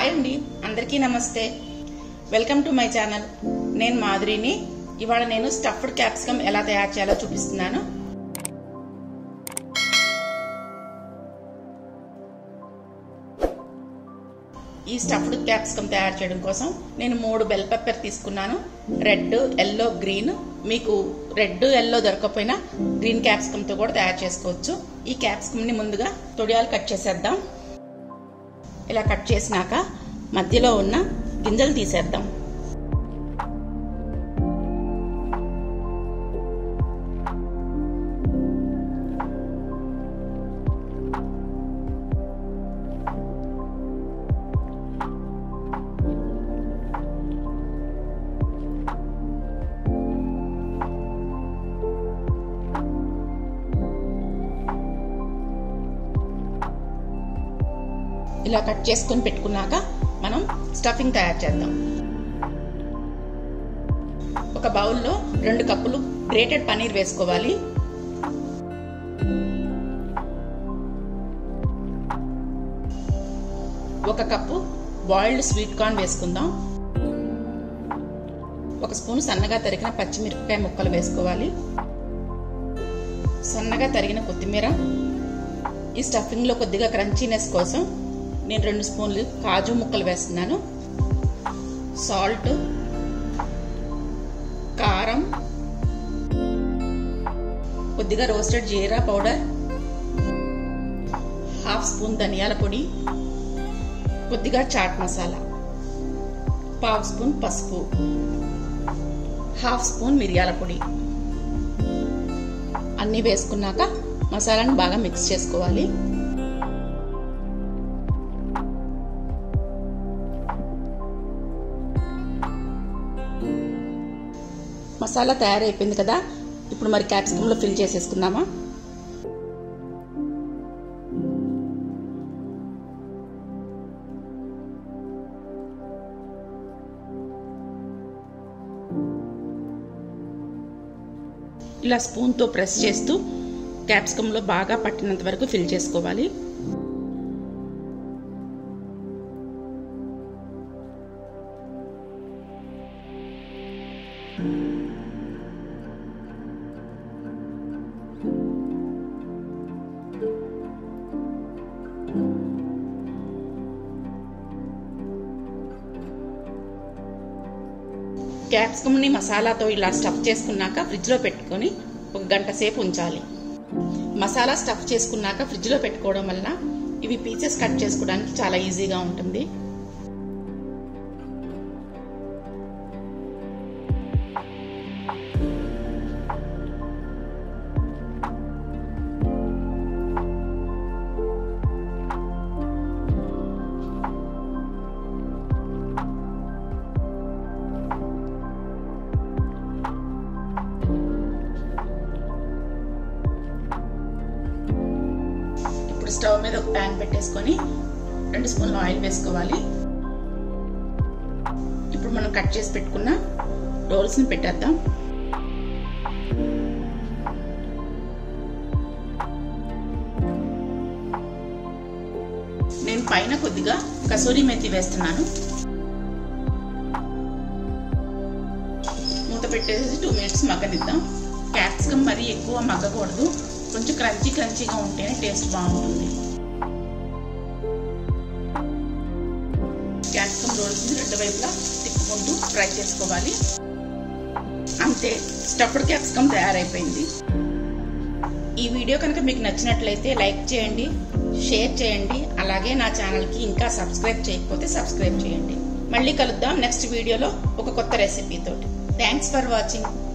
hi అండి అందరికీ నమస్తే వెల్కమ్ టు మై ఛానల్ నేను మాధురిని ఇవాళ నేను స్టఫ్డ్ క్యాప్సికమ్ ఎలా తయారు చేయాలో చూపిస్తున్నాను ఈ స్టఫ్డ్ క్యాప్సికమ్ తయారు చేయడం కోసం నేను మూడు బెల్ పెప్పర్ తీసుకున్నాను రెడ్ ఎల్లో గ్రీన్ మీకు రెడ్ ఎల్లో దొరకకపోయినా గ్రీన్ క్యాప్సికమ్తో కూడా తయారు చేసుకోవచ్చు ఈ క్యాప్సికమ్ని ముందుగా తొడియాలు కట్ చేసేద్దాం ఇలా కట్ చేసినాక మధ్యలో ఉన్న గింజలు తీసేద్దాం ఇలా కట్ చేసుకొని పెట్టుకున్నాక మనం స్టఫింగ్ తయారు చేద్దాం ఒక బౌల్లో రెండు కప్పులు గ్రేటెడ్ పనీర్ వేసుకోవాలి ఒక కప్పు బాయిల్డ్ స్వీట్ కార్న్ వేసుకుందాం ఒక స్పూన్ సన్నగా తరిగిన పచ్చిమిరపకాయ ముక్కలు వేసుకోవాలి సన్నగా తరిగిన కొత్తిమీర ఈ స్టఫింగ్లో కొద్దిగా క్రంచీనెస్ కోసం నేను రెండు స్పూన్లు కాజు ముక్కలు వేస్తున్నాను సాల్ట్ కారం కొద్దిగా roasted jeera powder half spoon ధనియాల పొడి కొద్దిగా చాట్ మసాలా పావు స్పూన్ పసుపు హాఫ్ స్పూన్ మిరియాల పొడి అన్నీ వేసుకున్నాక మసాలాను బాగా మిక్స్ చేసుకోవాలి మసాలా తయారైపోయింది కదా ఇప్పుడు మరి క్యాప్సికంలో ఫిల్ చేసేసుకుందామా ఇలా స్పూన్తో ప్రెస్ చేస్తూ క్యాప్సికంలో బాగా పట్టినంత వరకు ఫిల్ చేసుకోవాలి క్యాప్సికమ్ని మసాలాతో ఇలా స్టఫ్ చేసుకున్నాక ఫ్రిడ్జ్లో పెట్టుకొని ఒక గంట సేపు ఉంచాలి మసాలా స్టఫ్ చేసుకున్నాక ఫ్రిడ్జ్లో పెట్టుకోవడం వలన ఇవి పీసెస్ కట్ చేసుకోవడానికి చాలా ఈజీగా ఉంటుంది ఇప్పుడు స్టవ్ మీద ఒక ప్యాన్ పెట్టేసుకొని రెండు స్పూన్ల ఆయిల్ వేసుకోవాలి ఇప్పుడు మనం కట్ చేసి పెట్టుకున్న రోల్స్ని పెట్టేద్దాం నేను పైన కొద్దిగా కసూరి మెతి వేస్తున్నాను మూత పెట్టేసి టూ మినిట్స్ మగ్గనిద్దాం క్యాప్సికమ్ మరీ ఎక్కువ మగ్గకూడదు కొంచెం క్రంచీ క్రంచీగా ఉంటేనే టేస్ట్ బాగుంటుంది క్యాప్సికమ్ రోల్స్ని రెండు వైపులా తిప్పుకుంటూ ఫ్రై చేసుకోవాలి అంతే స్టఫ్డ్ క్యాప్సికమ్ తయారైపోయింది ఈ వీడియో కనుక మీకు నచ్చినట్లయితే లైక్ చేయండి షేర్ చేయండి అలాగే నా ఛానల్కి ఇంకా సబ్స్క్రైబ్ చేయకపోతే సబ్స్క్రైబ్ చేయండి మళ్ళీ కలుద్దాం నెక్స్ట్ వీడియోలో ఒక కొత్త రెసిపీతోటి థ్యాంక్స్ ఫర్ వాచింగ్